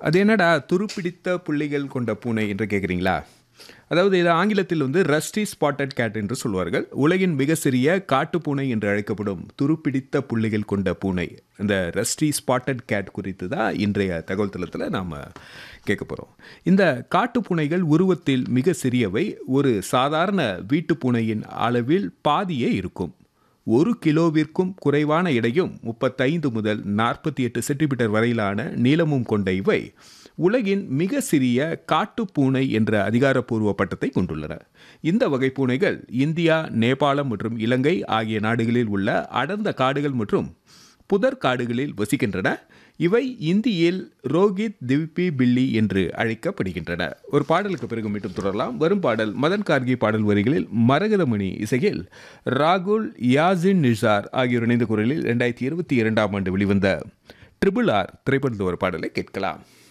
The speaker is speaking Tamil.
அது என்னடா துருப்பிடித்த புள்ளிகள் கொண்ட பூனை என்று கேட்குறீங்களா அதாவது இது ஆங்கிலத்தில் வந்து ரஸ்டி ஸ்பாட்டட் கேட் என்று சொல்வார்கள் உலகின் மிக சிறிய காட்டுப்பூனை என்று அழைக்கப்படும் துருப்பிடித்த புள்ளிகள் கொண்ட பூனை இந்த ரஸ்டி ஸ்பாட்டட் கேட் குறித்து தான் இன்றைய தகவல் தளத்தில் நாம் கேட்க போகிறோம் இந்த காட்டுப்பூனைகள் உருவத்தில் மிக சிறியவை ஒரு சாதாரண வீட்டு பூனையின் அளவில் பாதியே இருக்கும் ஒரு கிலோவிற்கும் குறைவான எடையும் முப்பத்தைந்து முதல் நாற்பத்தி எட்டு சென்டிமீட்டர் வரையிலான நீளமும் கொண்ட இவை உலகின் மிக சிறிய காட்டுப்பூனை என்ற அதிகாரப்பூர்வ பட்டத்தை கொண்டுள்ளன இந்த வகை பூனைகள் இந்தியா நேபாளம் மற்றும் இலங்கை ஆகிய நாடுகளில் உள்ள அடர்ந்த காடுகள் மற்றும் புதர் காடுகளில் வசிக்கின்றன இவை இந்தியில் ரோகித் திவ்பி பில்லி என்று அழைக்கப்படுகின்றன ஒரு பாடலுக்கு பிறகு மீண்டும் தொடரலாம் வரும் பாடல் மதன் கார்கி பாடல் வரிகளில் மரகதமணி இசையில் ராகுல் யாசின் நிசார் ஆகியோர் இணைந்த குரலில் ரெண்டாயிரத்தி இருபத்தி இரண்டாம் ஆண்டு வெளிவந்த ட்ரிபிள் ஆர் திரைப்படத்தில் ஒரு பாடலை கேட்கலாம்